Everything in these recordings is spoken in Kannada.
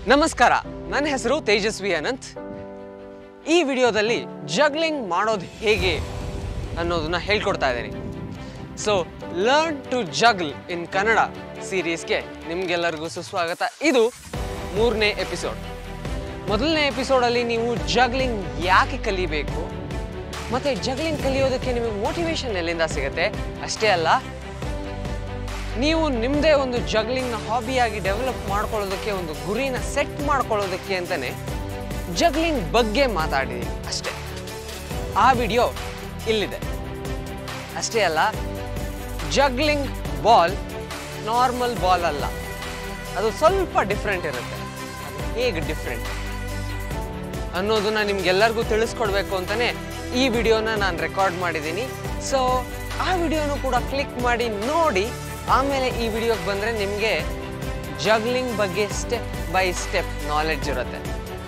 ನಮಸ್ಕಾರ ನನ್ನ ಹೆಸರು ತೇಜಸ್ವಿ ಅನಂತ್ ಈ ವಿಡಿಯೋದಲ್ಲಿ ಜಗ್ಲಿಂಗ್ ಮಾಡೋದು ಹೇಗೆ ಅನ್ನೋದನ್ನ ಹೇಳ್ಕೊಡ್ತಾ ಇದ್ದೀನಿ so learn to juggle in Kannada ಸೀರೀಸ್ಗೆ ನಿಮ್ಗೆಲ್ಲರಿಗೂ ಸುಸ್ವಾಗತ ಇದು ಮೂರನೇ ಎಪಿಸೋಡ್ ಮೊದಲನೇ ಎಪಿಸೋಡಲ್ಲಿ ನೀವು ಜಗ್ಲಿಂಗ್ ಯಾಕೆ ಕಲಿಬೇಕು ಮತ್ತು ಜಗ್ಲಿಂಗ್ ಕಲಿಯೋದಕ್ಕೆ ನಿಮಗೆ ಮೋಟಿವೇಶನ್ ಎಲ್ಲಿಂದ ಸಿಗುತ್ತೆ ಅಷ್ಟೇ ಅಲ್ಲ ನೀವು ನಿಮ್ಮದೇ ಒಂದು ಜಗ್ಲಿಂಗ್ನ ಹಾಬಿಯಾಗಿ ಡೆವಲಪ್ ಮಾಡ್ಕೊಳ್ಳೋದಕ್ಕೆ ಒಂದು ಗುರಿನ ಸೆಟ್ ಮಾಡ್ಕೊಳ್ಳೋದಕ್ಕೆ ಅಂತಲೇ ಜಗ್ಲಿಂಗ್ ಬಗ್ಗೆ ಮಾತಾಡಿದ್ದೀನಿ ಅಷ್ಟೇ ಆ ವಿಡಿಯೋ ಇಲ್ಲಿದೆ ಅಷ್ಟೇ ಅಲ್ಲ ಜಗ್ಲಿಂಗ್ ಬಾಲ್ ನಾರ್ಮಲ್ ಬಾಲ್ ಅಲ್ಲ ಅದು ಸ್ವಲ್ಪ ಡಿಫ್ರೆಂಟ್ ಇರುತ್ತೆ ಅದು ಹೇಗೆ ಡಿಫ್ರೆಂಟ್ ಅನ್ನೋದನ್ನ ನಿಮ್ಗೆಲ್ಲರಿಗೂ ತಿಳಿಸ್ಕೊಡ್ಬೇಕು ಅಂತಲೇ ಈ ವಿಡಿಯೋನ ನಾನು ರೆಕಾರ್ಡ್ ಮಾಡಿದ್ದೀನಿ ಸೊ ಆ ವಿಡಿಯೋನು ಕೂಡ ಕ್ಲಿಕ್ ಮಾಡಿ ನೋಡಿ ಆಮೇಲೆ ಈ ವಿಡಿಯೋಗೆ ಬಂದರೆ ನಿಮಗೆ ಜಗ್ಲಿಂಗ್ ಬಗ್ಗೆ ಸ್ಟೆಪ್ ಬೈ ಸ್ಟೆಪ್ ನಾಲೆಡ್ಜ್ ಇರುತ್ತೆ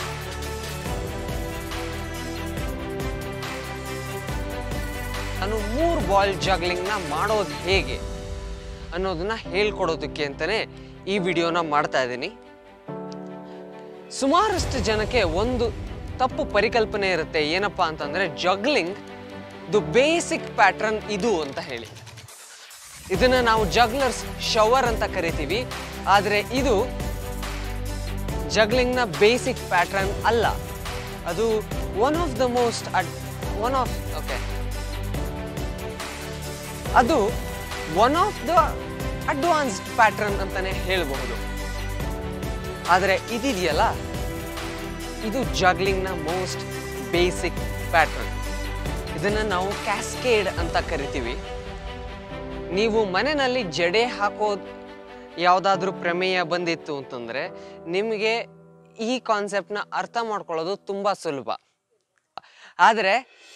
ನಾನು ಮೂರು ಬಾಲ್ ಜಗ್ಲಿಂಗ್ನ ಮಾಡೋದು ಹೇಗೆ ಅನ್ನೋದನ್ನ ಹೇಳ್ಕೊಡೋದಕ್ಕೆ ಅಂತಲೇ ಈ ವಿಡಿಯೋನ ಮಾಡ್ತಾ ಇದ್ದೀನಿ ಸುಮಾರಷ್ಟು ಜನಕ್ಕೆ ಒಂದು ತಪ್ಪು ಪರಿಕಲ್ಪನೆ ಇರುತ್ತೆ ಏನಪ್ಪಾ ಅಂತಂದ್ರೆ ಜಗ್ಲಿಂಗ್ ದು ಬೇಸಿಕ್ ಪ್ಯಾಟ್ರನ್ ಇದು ಅಂತ ಹೇಳಿ ಇದನ್ನ ನಾವು ಜಗ್ಲರ್ಸ್ ಶವರ್ ಅಂತ ಕರಿತೀವಿ ಆದರೆ ಇದು ಜಗ್ಲಿಂಗ್ನ ಬೇಸಿಕ್ ಪ್ಯಾಟ್ರನ್ ಅಲ್ಲ ಅದು ಒನ್ ಆಫ್ ದ ಮೋಸ್ಟ್ ಅಡ್ ಒನ್ ಆಫ್ ಓಕೆ ಅದು one of the advanced pattern ಅಂತಾನೆ ಹೇಳಬಹುದು ಆದರೆ ಇದಿದೆಯಲ್ಲ ಇದು ಜಾಗ್ಲಿಂಗ್ನ ಮೋಸ್ಟ್ ಬೇಸಿಕ್ ಪ್ಯಾಟ್ರನ್ ಇದನ್ನು ನಾವು ಕ್ಯಾಸ್ಕೇಡ್ ಅಂತ ಕರಿತೀವಿ ನೀವು ಮನೆಯಲ್ಲಿ ಜಡೆ ಹಾಕೋದು ಯಾವುದಾದ್ರೂ ಪ್ರಮೇಯ ಬಂದಿತ್ತು ಅಂತಂದರೆ ನಿಮಗೆ ಈ ಕಾನ್ಸೆಪ್ಟ್ನ ಅರ್ಥ ಮಾಡ್ಕೊಳ್ಳೋದು ತುಂಬ ಸುಲಭ ಆದರೆ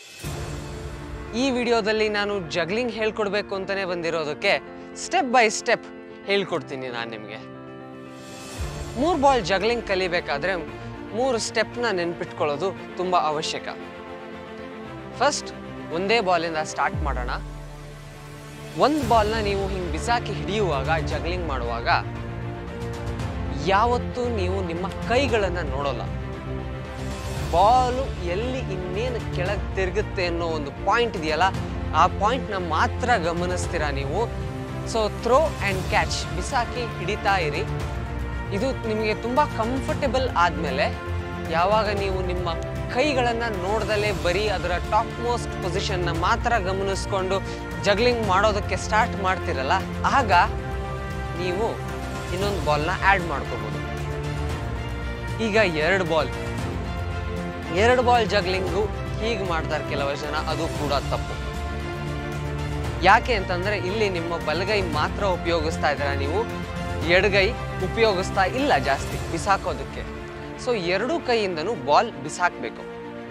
ಈ ವಿಡಿಯೋದಲ್ಲಿ ನಾನು ಜಗ್ಲಿಂಗ್ ಹೇಳ್ಕೊಡ್ಬೇಕು ಅಂತಲೇ ಬಂದಿರೋದಕ್ಕೆ ಸ್ಟೆಪ್ ಬೈ ಸ್ಟೆಪ್ ಹೇಳ್ಕೊಡ್ತೀನಿ ನಾನು ನಿಮಗೆ ಮೂರು ಬಾಲ್ ಜಗ್ಲಿಂಗ್ ಕಲಿಬೇಕಾದ್ರೆ ಮೂರು ಸ್ಟೆಪ್ನ ನೆನ್ಪಿಟ್ಕೊಳ್ಳೋದು ತುಂಬ ಅವಶ್ಯಕ ಫಸ್ಟ್ ಒಂದೇ ಬಾಲಿಂದ ಸ್ಟಾರ್ಟ್ ಮಾಡೋಣ ಒಂದು ಬಾಲ್ನ ನೀವು ಹಿಂಗೆ ಬಿಸಾಕಿ ಹಿಡಿಯುವಾಗ ಜಗ್ಲಿಂಗ್ ಮಾಡುವಾಗ ಯಾವತ್ತೂ ನೀವು ನಿಮ್ಮ ಕೈಗಳನ್ನು ನೋಡೋಲ್ಲ ಬಾಲು ಎಲ್ಲಿ ಇನ್ನೇನು ಕೆಳಗೆ ತಿರುಗುತ್ತೆ ಅನ್ನೋ ಒಂದು ಪಾಯಿಂಟ್ ಇದೆಯಲ್ಲ ಆ ಪಾಯಿಂಟ್ನ ಮಾತ್ರ ಗಮನಿಸ್ತೀರಾ ನೀವು ಸೊ ಥ್ರೋ ಆ್ಯಂಡ್ ಕ್ಯಾಚ್ ಬಿಸಾಕಿ ಹಿಡಿತಾ ಇರಿ ಇದು ನಿಮಗೆ ತುಂಬ ಕಂಫರ್ಟೇಬಲ್ ಆದಮೇಲೆ ಯಾವಾಗ ನೀವು ನಿಮ್ಮ ಕೈಗಳನ್ನು ನೋಡ್ದಲೇ ಬರೀ ಅದರ ಟಾಪ್ ಮೋಸ್ಟ್ ಪೊಸಿಷನ್ನ ಮಾತ್ರ ಗಮನಿಸ್ಕೊಂಡು ಜಗ್ಲಿಂಗ್ ಮಾಡೋದಕ್ಕೆ ಸ್ಟಾರ್ಟ್ ಮಾಡ್ತಿರಲ್ಲ ಆಗ ನೀವು ಇನ್ನೊಂದು ಬಾಲ್ನ ಆ್ಯಡ್ ಮಾಡ್ಕೋಬೋದು ಈಗ ಎರಡು ಬಾಲ್ ಎರಡು ಬಾಲ್ ಜಗ್ಲಿಂಗು ಹೀಗೆ ಮಾಡ್ತಾರೆ ಕೆಲವು ಜನ ಅದು ಕೂಡ ತಪ್ಪು ಯಾಕೆ ಅಂತಂದ್ರೆ ಇಲ್ಲಿ ನಿಮ್ಮ ಬಲಗೈ ಮಾತ್ರ ಉಪಯೋಗಿಸ್ತಾ ಇದ್ದೀರಾ ನೀವು ಎಡಗೈ ಉಪಯೋಗಿಸ್ತಾ ಇಲ್ಲ ಜಾಸ್ತಿ ಬಿಸಾಕೋದಕ್ಕೆ ಸೊ ಎರಡೂ ಕೈಯಿಂದನೂ ಬಾಲ್ ಬಿಸಾಕ್ಬೇಕು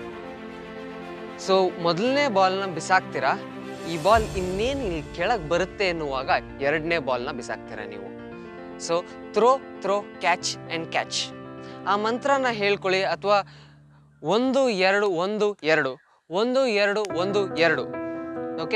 ಸೊ ಮೊದಲನೇ ಬಾಲ್ನ ಬಿಸಾಕ್ತೀರಾ ಈ ಬಾಲ್ ಇನ್ನೇನು ಇಲ್ಲಿ ಕೆಳಗೆ ಬರುತ್ತೆ ಎನ್ನುವಾಗ ಎರಡನೇ ಬಾಲ್ನ ಬಿಸಾಕ್ತೀರಾ ನೀವು so throw throw catch and catch ಆ ಮಂತ್ರನ ಹೇಳ್ಕೊಳ್ಳಿ ಅಥವಾ ಒಂದು ಎರಡು ಒಂದು ಎರಡು ಒಂದು ಎರಡು ಒಂದು ಎರಡು okay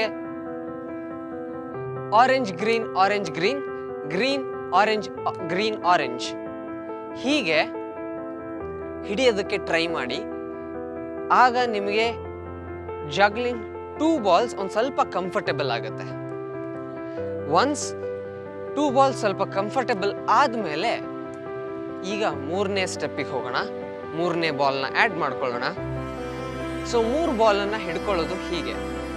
orange green orange green green orange green orange ಹೀಗೆ ಹಿಡಿಯೋದಕ್ಕೆ ಟ್ರೈ ಮಾಡಿ ಆಗ ನಿಮಗೆ ಜಗ್ಲಿಂಗ್ ಟೂ ಬಾಲ್ಸ್ ಒಂದು ಸ್ವಲ್ಪ ಕಂಫರ್ಟೇಬಲ್ ಆಗುತ್ತೆ ಒನ್ಸ್ ಟೂ ಬಾಲ್ಸ್ ಸ್ವಲ್ಪ ಕಂಫರ್ಟೇಬಲ್ ಆದಮೇಲೆ ಈಗ ಮೂರನೇ ಸ್ಟೆಪ್ಪಿಗೆ ಹೋಗೋಣ ಮೂರನೇ ಬಾಲ್ನ ಆ್ಯಡ್ ಮಾಡ್ಕೊಳ್ಳೋಣ ಸೊ ಮೂರು ಬಾಲನ್ನು ಹಿಡ್ಕೊಳ್ಳೋದು ಹೀಗೆ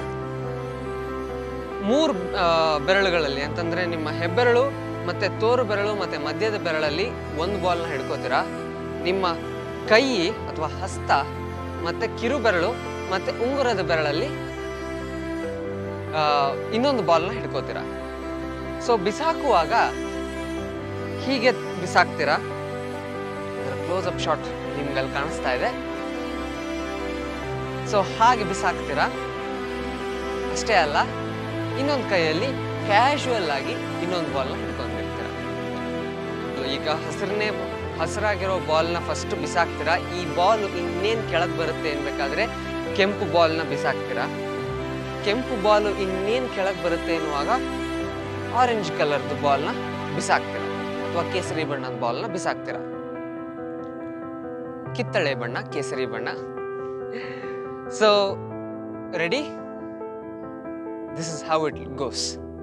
ಮೂರು ಬೆರಳುಗಳಲ್ಲಿ ಅಂತಂದ್ರೆ ನಿಮ್ಮ ಹೆಬ್ಬೆರಳು ಮತ್ತೆ ತೋರು ಬೆರಳು ಮತ್ತೆ ಮಧ್ಯದ ಬೆರಳಲ್ಲಿ ಒಂದು ಬಾಲ್ನ ಹಿಡ್ಕೋತೀರಾ ನಿಮ್ಮ ಕೈ ಅಥವಾ ಹಸ್ತ ಮತ್ತೆ ಕಿರು ಬೆರಳು ಮತ್ತೆ ಉಂಗುರದ ಬೆರಳಲ್ಲಿ ಆ, ಇನ್ನೊಂದು ಬಾಲ್ನ ಹಿಡ್ಕೋತೀರಾ ಸೊ ಬಿಸಾಕುವಾಗ ಹೀಗೆ ಬಿಸಾಕ್ತೀರಾ ಕ್ಲೋಸ್ ಅಪ್ ಶಾಟ್ ನಿಮ್ಗಲ್ಲಿ ಕಾಣಿಸ್ತಾ ಇದೆ ಸೊ ಹಾಗೆ ಬಿಸಾಕ್ತೀರಾ ಅಷ್ಟೇ ಅಲ್ಲ ಇನ್ನೊಂದು ಕೈಯಲ್ಲಿ ಕ್ಯಾಶುವಲ್ ಆಗಿ ಇನ್ನೊಂದು ಬಾಲ್ನ ಹಿಡ್ಕೊಂಡಿರ್ತೀರ ಈಗ ಹಸಿರನೇ ಹಸಿರಾಗಿರೋ ಬಾಲ್ನ ಫಸ್ಟ್ ಬಿಸಾಕ್ತೀರಾ ಈ ಬಾಲ್ ಇನ್ನೇನು ಕೆಳಗೆ ಬರುತ್ತೆ ಅನ್ಬೇಕಾದ್ರೆ ಕೆಂಪು ಬಾಲ್ನ ಬಿಸಾಕ್ತೀರಾ ಕೆಂಪು ಬಾಲು ಇನ್ನೇನು ಕೆಳಗೆ ಬರುತ್ತೆ ಎನ್ನುವಾಗ ಆರೆಂಜ್ ಕಲರ್ದು ಬಾಲ್ನ ಬಿಸಾಕ್ತೀರಾ ಅಥವಾ ಕೇಸರಿ ಬಣ್ಣದ ಬಾಲ್ನ ಬಿಸಾಕ್ತೀರಾ ಕಿತ್ತಳೆ ಬಣ್ಣ ಕೇಸರಿ ಬಣ್ಣ so ready this is how it goes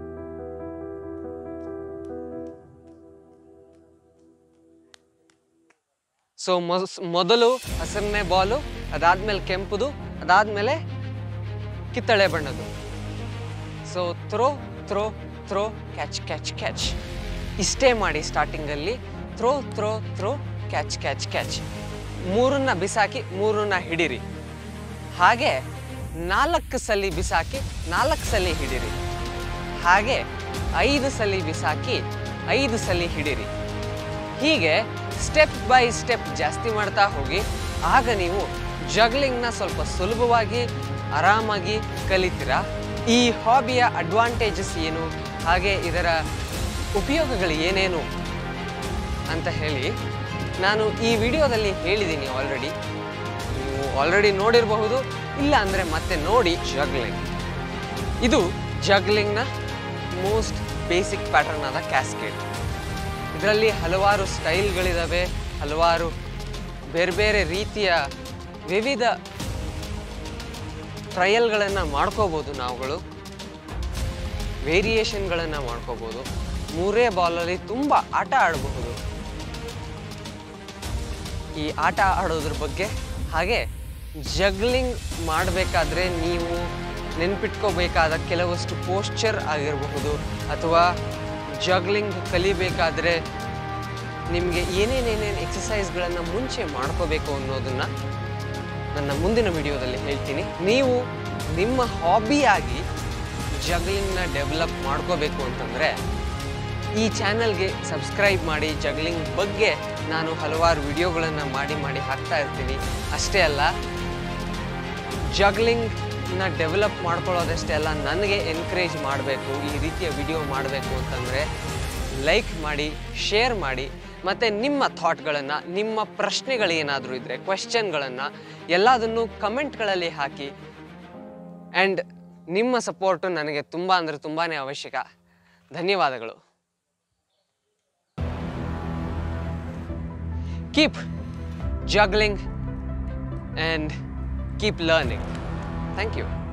so ಮೊದಲು ಹಸಿರನೇ ಬಾಲು ಅದಾದ್ಮೇಲೆ ಕೆಂಪುದು ಅದಾದ್ಮೇಲೆ ಕಿತ್ತಳೆ ಬಣ್ಣದ್ದು so throw throw throw catch catch catch ಇಷ್ಟೇ ಮಾಡಿ ಸ್ಟಾರ್ಟಿಂಗಲ್ಲಿ throw throw throw catch catch catch ಮೂರನ್ನ ಬಿಸಾಕಿ ಮೂರನ್ನ ಹಿಡೀರಿ ಹಾಗೆ ನಾಲ್ಕು ಸಲ ಬಿಸಾಕಿ ನಾಲ್ಕು ಸಲ ಹಿಡೀರಿ ಹಾಗೆ ಐದು ಸಲ ಬಿಸಾಕಿ ಐದು ಸಲ ಹಿಡೀರಿ ಹೀಗೆ ಸ್ಟೆಪ್ ಬೈ ಸ್ಟೆಪ್ ಜಾಸ್ತಿ ಮಾಡ್ತಾ ಹೋಗಿ ಆಗ ನೀವು ಜಗ್ಲಿಂಗ್ನ ಸ್ವಲ್ಪ ಸುಲಭವಾಗಿ ಆರಾಮಾಗಿ ಕಲಿತೀರಾ ಈ ಹಾಬಿಯ ಅಡ್ವಾಂಟೇಜಸ್ ಏನು ಹಾಗೆ ಇದರ ಉಪಯೋಗಗಳು ಏನೇನು ಅಂತ ಹೇಳಿ ನಾನು ಈ ವಿಡಿಯೋದಲ್ಲಿ ಹೇಳಿದ್ದೀನಿ ಆಲ್ರೆಡಿ ನೀವು ಆಲ್ರೆಡಿ ನೋಡಿರಬಹುದು ಇಲ್ಲ ಅಂದರೆ ಮತ್ತೆ ನೋಡಿ ಜಗ್ಲಿಂಗ್ ಇದು ಜಗ್ಲಿಂಗ್ನ ಮೋಸ್ಟ್ ಬೇಸಿಕ್ ಪ್ಯಾಟರ್ನ್ ಆದ ಕ್ಯಾಸ್ಕೇಡ್ ಇದರಲ್ಲಿ ಹಲವಾರು ಸ್ಟೈಲ್ಗಳಿದ್ದಾವೆ ಹಲವಾರು ಬೇರೆ ಬೇರೆ ರೀತಿಯ ವಿವಿಧ ಟ್ರಯಲ್ಗಳನ್ನು ಮಾಡ್ಕೋಬೋದು ನಾವುಗಳು ವೇರಿಯೇಷನ್ಗಳನ್ನು ಮಾಡ್ಕೋಬೋದು ಮೂರೇ ಬಾಲಲ್ಲಿ ತುಂಬ ಆಟ ಆಡಬಹುದು ಈ ಆಟ ಆಡೋದ್ರ ಬಗ್ಗೆ ಹಾಗೆ ಜಗ್ಲಿಂಗ್ ಮಾಡಬೇಕಾದ್ರೆ ನೀವು ನೆನ್ಪಿಟ್ಕೋಬೇಕಾದ ಕೆಲವಷ್ಟು ಪೋಶ್ಚರ್ ಆಗಿರಬಹುದು ಅಥವಾ ಜಗ್ಲಿಂಗ್ ಕಲಿಬೇಕಾದ್ರೆ ನಿಮಗೆ ಏನೇನೇನೇನು ಎಕ್ಸಸೈಸ್ಗಳನ್ನು ಮುಂಚೆ ಮಾಡ್ಕೋಬೇಕು ಅನ್ನೋದನ್ನ ನನ್ನ ಮುಂದಿನ ವಿಡಿಯೋದಲ್ಲಿ ಹೇಳ್ತೀನಿ ನೀವು ನಿಮ್ಮ ಹಾಬಿಯಾಗಿ ಜಗ್ಲಿಂಗ್ನ ಡೆವಲಪ್ ಮಾಡ್ಕೋಬೇಕು ಅಂತಂದರೆ ಈ ಚಾನಲ್ಗೆ ಸಬ್ಸ್ಕ್ರೈಬ್ ಮಾಡಿ ಜಗ್ಲಿಂಗ್ ಬಗ್ಗೆ ನಾನು ಹಲವಾರು ವಿಡಿಯೋಗಳನ್ನು ಮಾಡಿ ಮಾಡಿ ಹಾಕ್ತಾ ಇರ್ತೀನಿ ಅಷ್ಟೇ ಅಲ್ಲ ಜಗ್ಲಿಂಗ್ನ ಡೆವಲಪ್ ಮಾಡ್ಕೊಳ್ಳೋದಷ್ಟೇ ಅಲ್ಲ ನನಗೆ ಎನ್ಕರೇಜ್ ಮಾಡಬೇಕು ಈ ರೀತಿಯ ವಿಡಿಯೋ ಮಾಡಬೇಕು ಅಂತಂದರೆ ಲೈಕ್ ಮಾಡಿ ಶೇರ್ ಮಾಡಿ ಮತ್ತು ನಿಮ್ಮ ಥಾಟ್ಗಳನ್ನು ನಿಮ್ಮ ಪ್ರಶ್ನೆಗಳೇನಾದರೂ ಇದ್ದರೆ ಕ್ವೆಶ್ಚನ್ಗಳನ್ನು ಎಲ್ಲದನ್ನು ಕಮೆಂಟ್ಗಳಲ್ಲಿ ಹಾಕಿ ಆ್ಯಂಡ್ ನಿಮ್ಮ ಸಪೋರ್ಟು ನನಗೆ ತುಂಬ ಅಂದರೆ ತುಂಬಾ ಅವಶ್ಯಕ ಧನ್ಯವಾದಗಳು keep juggling and keep learning. Thank you.